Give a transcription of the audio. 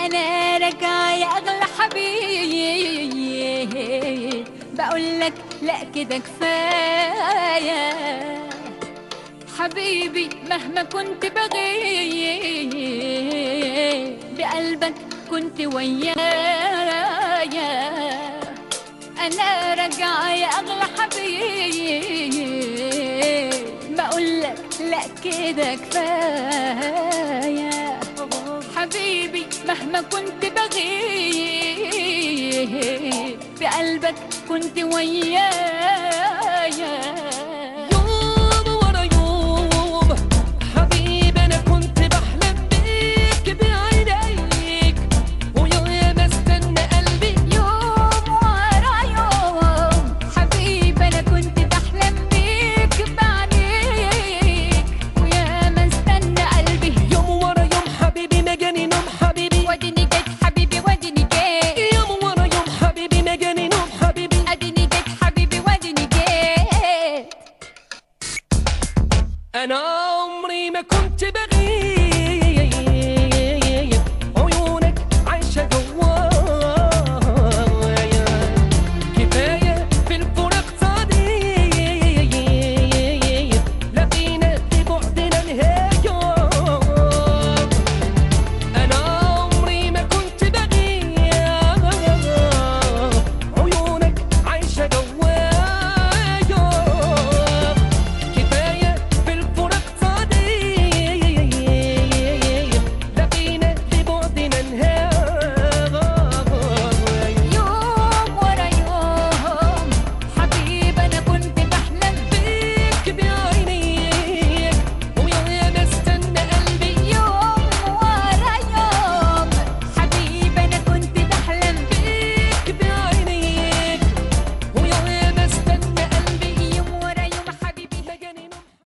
انا راجعه يا اغلى حبيب بقول لك لا كده كفايه حبيبي مهما كنت بغيب بقلبك كنت ويايا انا راجعه يا اغلى حبيب بقول لك لا كده كفايه حبيبي مهما كنت بغيب بقلبك كنت ويايا يوم ورا يوم حبيبي انا كنت بحلم بيك بعينيك ويا ما استنى قلبي يوم ورا يوم حبيبي انا كنت بحلم بيك بعينيك ويا ما استنى قلبي يوم ورا يوم حبيبي ما جاني نوم حبيبي وديني جيت حبيبي وديني جيت يوم ورا يوم حبيبي ما جاني نوم حبيبي اديني جيت حبيبي وديني جيت انا